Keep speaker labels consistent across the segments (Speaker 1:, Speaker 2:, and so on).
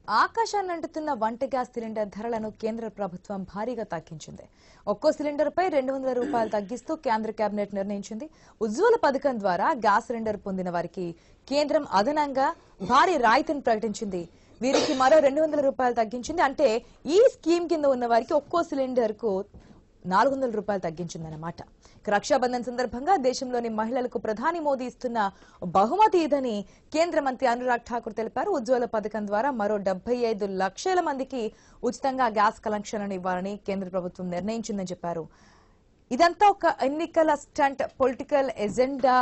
Speaker 1: ఆకాశాన్ని అంటుతున్న వంట gas cylinder ధరలను కేంద్ర ప్రభుత్వం భారీగా తగ్గించింది ఒక్కో సిలిండర్ పై రెండు వందల రూపాయలు తగ్గిస్తూ కేంద్ర కేబినెట్ నిర్ణయించింది ఉజ్వల పథకం ద్వారా గ్యాస్ సిలిండర్ పొందిన వారికి కేంద్రం అదనంగా భారీ రాయితీని ప్రకటించింది వీరికి మరో రెండు వందల రూపాయలు తగ్గించింది అంటే ఈ స్కీమ్ కింద ఉన్న వారికి ఒక్కో సిలిండర్ కు నాలుగు వందల రూపాయలు తగ్గించిందన్నమాట ఇక రక్షాబంధన్ సందర్భంగా దేశంలోని మహిళలకు ప్రధాని మోదీ ఇస్తున్న బహుమతి ఇదని కేంద్ర మంత్రి అనురాగ్ ఠాకూర్ తెలిపారు ఉజ్వల పథకం ద్వారా మరో డెబ్బై ఐదు లక్షల మందికి ఉచితంగా గ్యాస్ కనెక్షన్లను ఇవ్వాలని కేంద్ర ప్రభుత్వం నిర్ణయించిందని చెప్పారు ఇదంతా ఒక ఎన్నికల స్టంట్ పొలిటికల్ ఎజెండా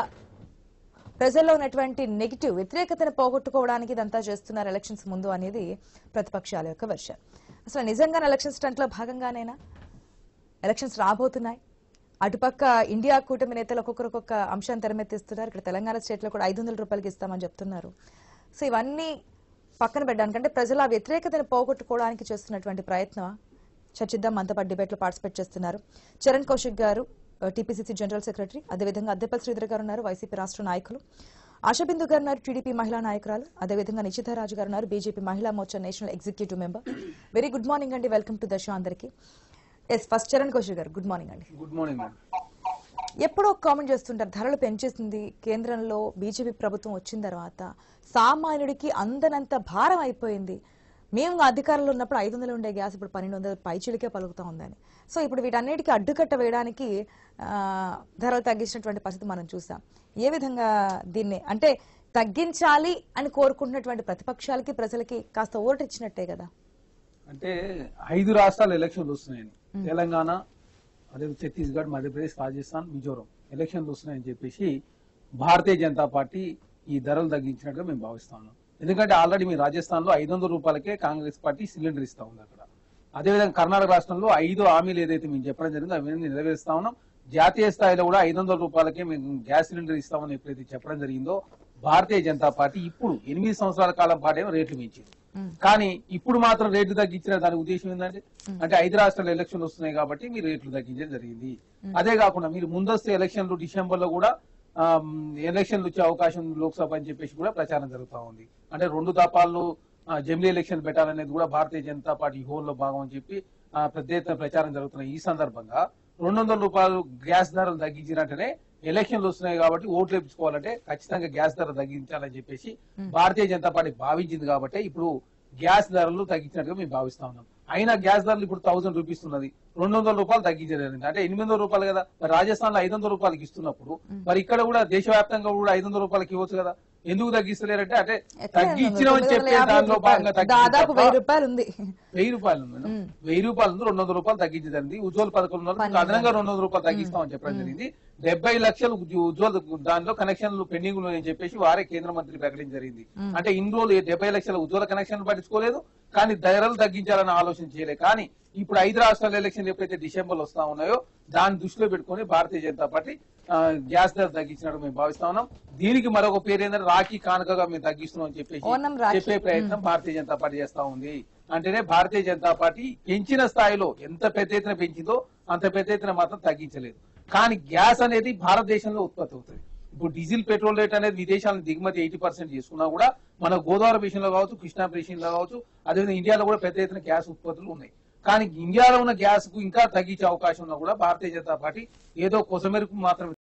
Speaker 1: ప్రజల్లో ఉన్నటువంటి నెగిటివ్ వ్యతిరేకతను పోగొట్టుకోవడానికి ఇదంతా చేస్తున్నారు ఎలక్షన్స్ ముందు అనేది ప్రతిపక్షాల యొక్క వర్షన్ అసలు నిజంగా ఎలక్షన్ స్టంట్ లో భాగంగానేనా ఎలక్షన్స్ రాబోతున్నాయి అటుపక్క ఇండియా కూటమి నేతలు ఒక్కొక్కరు ఒక్కొక్క అంశాన్ని తెరమెత్తిస్తున్నారు ఇక్కడ తెలంగాణ స్టేట్ లో కూడా ఐదు వందల రూపాయలకి ఇస్తామని చెప్తున్నారు సో ఇవన్నీ పక్కన పెట్టడానికి అంటే ప్రజల ఆ వ్యతిరేకతను పోగొట్టుకోవడానికి చేస్తున్నటువంటి ప్రయత్నం చర్చిద్దాం మనతో పాటు డిబేట్ లో పార్టిసిపేట్ చేస్తున్నారు చరణ్ కౌశిక్ గారు టీపీసీసీ జనరల్ సెక్రటరీ అదేవిధంగా అద్దెపల్లి శ్రీధర్ గారు ఉన్నారు వైసీపీ రాష్ట్ర నాయకులు ఆశాబిందు గారు ఉన్నారు టీడీపీ మహిళా నాయకురాలు అదేవిధంగా నిశ్చితారాజు గారు ఉన్నారు BJP Mahila Morcha national executive member very good morning అండి వెల్కమ్ టు ద షో అందరికి ఎస్ first Charan Kaushik garu good morning అండి
Speaker 2: గుడ్ మార్నింగ్ మేడం
Speaker 1: ఎప్పుడో కామెంట్ చేస్తుంటారు ధరలు పెంచేసింది కేంద్రంలో బీజేపీ ప్రభుత్వం వచ్చిన తర్వాత సామాన్యుడికి అందనంత భారం అయిపోయింది మేము అధికారంలో ఉన్నప్పుడు ఐదు వందలు ఉండే గ్యాస్ ఇప్పుడు పన్నెండు వందల పైచిలికే పలుకుతా ఉందని సో ఇప్పుడు వీటన్నిటికీ అడ్డుకట్ట వేయడానికి ఆ, ధరలు తగ్గించినటువంటి పరిస్థితి మనం చూసాం ఏ విధంగా దీన్ని అంటే తగ్గించాలి అని కోరుకుంటున్నటువంటి ప్రతిపక్షాలకి ప్రజలకి కాస్త ఓటు ఇచ్చినట్టే కదా
Speaker 2: అంటే ఐదు రాష్ట్రాలు ఎలక్షన్లు వస్తున్నాయండి తెలంగాణ అదే ఛత్తీస్గఢ్ మధ్యప్రదేశ్ రాజస్థాన్ మిజోరం ఎలక్షన్లు వస్తున్నాయని చెప్పేసి భారతీయ జనతా పార్టీ ఈ ధరలు తగ్గించినట్టుగా మేము భావిస్తాము ఎందుకంటే ఆల్రెడీ మీ రాజస్థాన్ లో ఐదు వందల రూపాయలకే కాంగ్రెస్ పార్టీ సిలిండర్ ఇస్తా ఉంది అక్కడ అదేవిధంగా కర్ణాటక రాష్ట్రంలో ఐదు హామీలు ఏదైతే మేము చెప్పడం జరిగిందో అవన్నీ నెరవేరుస్తా ఉన్నాం జాతీయ స్థాయిలో కూడా ఐదు వందల రూపాయలకే మేము గ్యాస్ సిలిండర్ ఇస్తామని ఎప్పుడైతే చెప్పడం జరిగిందో భారతీయ జనతా పార్టీ ఇప్పుడు ఎనిమిది సంవత్సరాల కాలం పాటేమో రేట్లు పెంచింది కానీ ఇప్పుడు మాత్రం రేట్లు తగ్గించిన దాని ఉద్దేశం ఏంటంటే అంటే ఐదు రాష్ట్రాల ఎలక్షన్లు వస్తున్నాయి కాబట్టి మీరు రేట్లు తగ్గించడం జరిగింది అదే కాకుండా మీరు ముందస్తు ఎలక్షన్లు డిసెంబర్ లో కూడా ఆమ్, ఎలక్షన్లు వచ్చే అవకాశం ఉంది లోక్సభ అని చెప్పేసి కూడా ప్రచారం జరుగుతా ఉంది అంటే రెండు దఫాల్లో ఆ, జమిలీ ఎలక్షన్ పెట్టాలనేది కూడా భారతీయ జనతా పార్టీ హోల్లో భాగం అని చెప్పి ఆ, పెద్ద ఎత్తున ప్రచారం జరుగుతున్న ఈ సందర్భంగా రెండు వందల రూపాయలు గ్యాస్ ధరలు తగ్గించినట్టనే ఎలక్షన్లు వస్తున్నాయి కాబట్టి ఓట్లు వేయించుకోవాలంటే ఖచ్చితంగా గ్యాస్ ధర తగ్గించాలని చెప్పేసి భారతీయ జనతా పార్టీ భావించింది కాబట్టి ఇప్పుడు గ్యాస్ ధరలు తగ్గించినట్టుగా మేము భావిస్తా ఉన్నాం అయినా గ్యాస్ ధరలు ఇప్పుడు థౌసండ్ రూపీస్ ఉన్నది రెండు వందల రూపాయలు తగ్గించలేదు అంటే ఎనిమిది వందల రూపాయలు కదా మరి రాజస్థాన్ లో ఐదు వందల రూపాయలకి ఇస్తున్నప్పుడు మరి ఇక్కడ కూడా దేశవ్యాప్తంగా కూడా ఐదు వందల రూపాయలకి ఇవ్వచ్చు కదా ఎందుకు తగ్గిస్తలేరంటే అంటే
Speaker 1: ఎక్కడ
Speaker 2: తగ్గించినామని
Speaker 1: తొమ్మిది వందల
Speaker 2: చెప్పే
Speaker 1: యాభై
Speaker 2: దానిలో భాగంగా
Speaker 1: రూపాయలు. దాదాపు
Speaker 2: తగ్గించి
Speaker 1: వెయ్యి రూపాయలు ఉంది
Speaker 2: వెయ్యి రూపాయలు ఉంది మేడం. వెయ్యి రూపాయలు ఉంది రెండు వందల రూపాయలు తగ్గించదండి ఉజ్వల పథకం ఉన్నది
Speaker 1: పన్నెండు
Speaker 2: అదనంగా రెండు వందల రూపాయలు తగ్గిస్తామని చెప్పడం జరిగింది డెబ్బై లక్షలు ఉజ్వ- ఉజ్వల దానిలో కనెక్షన్లు పెండింగ్ అని చెప్పేసి వారే కేంద్ర మంత్రి ప్రకటించడం జరిగింది అంటే ఇన్ని రోజులు ఈ డెబ్బై లక్షల ఉజ్వల కనెక్షన్లు పట్టించుకోలేదు కానీ ధరలు తగ్గించాలని ఆలోచన చేయలేదు కానీ ఇప్పుడు ఐదు రాష్ట్రాల ఎలక్షన్ ఎప్పుడైతే డిసెంబర్ లో వస్తా ఉన్నాయో దాన్ని దృష్టిలో పెట్టుకొని భారతీయ జనతా పార్టీ ఆ, గ్యాస్ ధర తగ్గించినట్టు మేము భావిస్తా ఉన్నాం దీనికి మరొక పేరు ఏంటంటే రాఖీ కానుకగా మేము తగ్గిస్తున్నాం అని చెప్పేసి
Speaker 1: ఓనం రాఖీ.
Speaker 2: చెప్పే ప్రయత్నం భారతీయ జనతా పార్టీ చేస్తా ఉంది అంటేనే భారతీయ జనతా పార్టీ పెంచిన స్థాయిలో ఎంత పెద్ద ఎత్తున పెంచిందో అంత పెద్ద ఎత్తున మాత్రం తగ్గించలేదు కానీ గ్యాస్ అనేది భారతదేశంలో ఉత్పత్తి అవుతుంది ఇప్పుడు డీజిల్ పెట్రోల్ రేట్ అనేది విదేశాలను దిగుమతి ఎయిటీ పర్సెంట్ చేసుకున్నా కూడా మన గోదావరి విషయంలో కావచ్చు కృష్ణా విషయంలో కావచ్చు అదేవిధంగా ఇండియాలో కూడా పెద్ద ఎత్తున గ్యాస్ ఉత్పత్తులు ఉన్నాయి కానీ ఇండియాలో ఉన్న గ్యాస్ కు ఇంకా తగ్గించే అవకాశం ఉన్నా కూడా భారతీయ జనతా పార్టీ ఏదో కొసమెరుకు మాత్రం